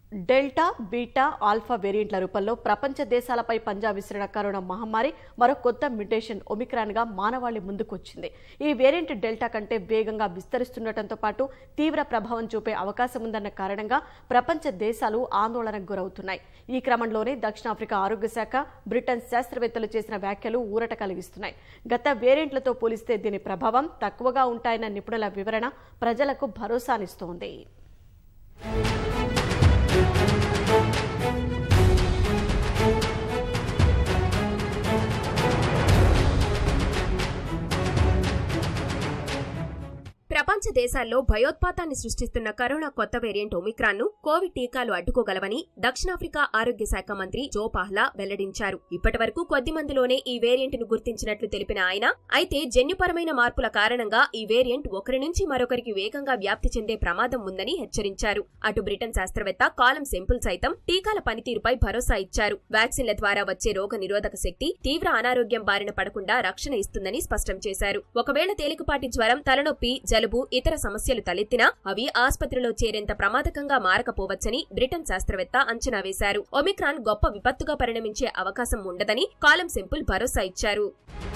delta beta alpha వేరియంట్ల రూపంలో ప్రపంచ దేశాలపై పంజా విసిరిన కరోనా మహమ్మారి మరో కొత్త మ్యుటేషన్ ఒమిక్రాన్ గా మానవాళి ముందుకొచ్చింది ఈ వేరియంట్ డెల్టా కంటే వేగంగా విస్తరిస్తుండటంతో పాటు తీవ్ర ప్రభావం చూపే అవకాశం ఉందన్న కారణంగా ప్రపంచ దేశాలు ఆందోళనకు గురవుతున్నాయి ఈ క్రమంలోనే దక్షిణాఫ్రికా ఆరోగ్య శాఖ బ్రిటన్ శాస్త్రవేత్తలు చేసిన వ్యాఖ్యలు ఊరట కలిగిస్తున్నాయి గత వేరియంట్లతో పోలిస్తే దీని ప్రభావం తక్కువగా ఉంటాయన్న నిపుణుల వివరణ ప్రజలకు భరోసానిస్తోంది ప్రపంచ దేశాల్లో భయోత్పాతాన్ని సృష్టిస్తున్న కరోనా కొత్త వేరియంట్ ఒమిక్రాన్ ను కోవిడ్ టీకాలు అడ్డుకోగలవని దక్షిణాఫ్రికా ఆరోగ్య శాఖ మంత్రి జో పాహ్లా వెల్లడించారు ఇప్పటి వరకు కొద్ది మందిలోనే ఈ వేరియంట్ ను గుర్తించినట్లు తెలిపిన ఆయన అయితే జన్యుపరమైన మార్పుల కారణంగా ఈ వేరియంట్ ఒకరి నుంచి మరొకరికి వేగంగా వ్యాప్తి చెందే ప్రమాదం ఉందని హెచ్చరించారు అటు బ్రిటన్ శాస్త్రవేత్త కాలం సెంపుల్ సైతం టీకాల పనితీరుపై భరోసా ఇచ్చారు వ్యాక్సిన్ల ద్వారా వచ్చే రోగ నిరోధక శక్తి తీవ్ర అనారోగ్యం బారిన పడకుండా రక్షణ ఇస్తుందని స్పష్టం చేశారు ఒకవేళ తేలికపాటి జ్వరం తలనొప్పి జలుబు ఇతర సమస్యలు తలెత్తినా అవి ఆసుపత్రిలో చేరేంత ప్రమాదకంగా మారకపోవచ్చని బ్రిటన్ శాస్త్రవేత్త అంచనా వేశారు ఒమిక్రాన్ గొప్ప విపత్తుగా పరిణమించే అవకాశం ఉండదని కాలం సింపుల్ భరోసా ఇచ్చారు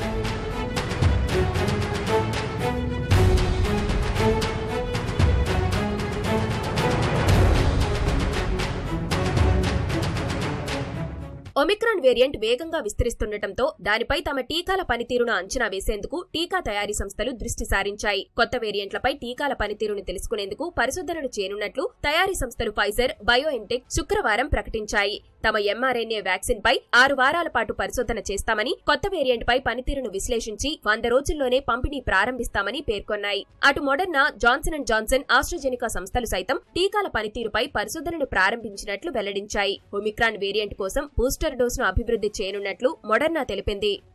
ఒమిక్రాన్ వేరియంట్ వేగంగా విస్తరిస్తుండటంతో దానిపై తమ టీకాల పనితీరును అంచనా వేసేందుకు టీకా తయారీ సంస్థలు దృష్టి సారించాయి కొత్త వేరియంట్లపై టీకాల పనితీరును తెలుసుకునేందుకు పరిశోధనలు చేయనున్నట్లు తయారీ సంస్థలు ఫైజర్ బయోఎన్టెక్ శుక్రవారం ప్రకటించాయి తమ ఎంఆర్ఎన్ఏ వ్యాక్సిన్ పై ఆరు వారాల పాటు పరిశోధన చేస్తామని కొత్త వేరియంట్ పై పనితీరును విశ్లేషించి వంద రోజుల్లోనే పంపిణీ ప్రారంభిస్తామని పేర్కొన్నాయి అటు Moderna Johnson and Johnson AstraZeneca సంస్థలు సైతం టీకాల పనితీరుపై పరిశోధనను ప్రారంభించినట్లు వెల్లడించాయి ఒమిక్రాన్ వేరియంట్ కోసం బూస్టర్ డోసును అభివృద్ధి చేయనున్నట్లు మొడర్నా తెలిపింది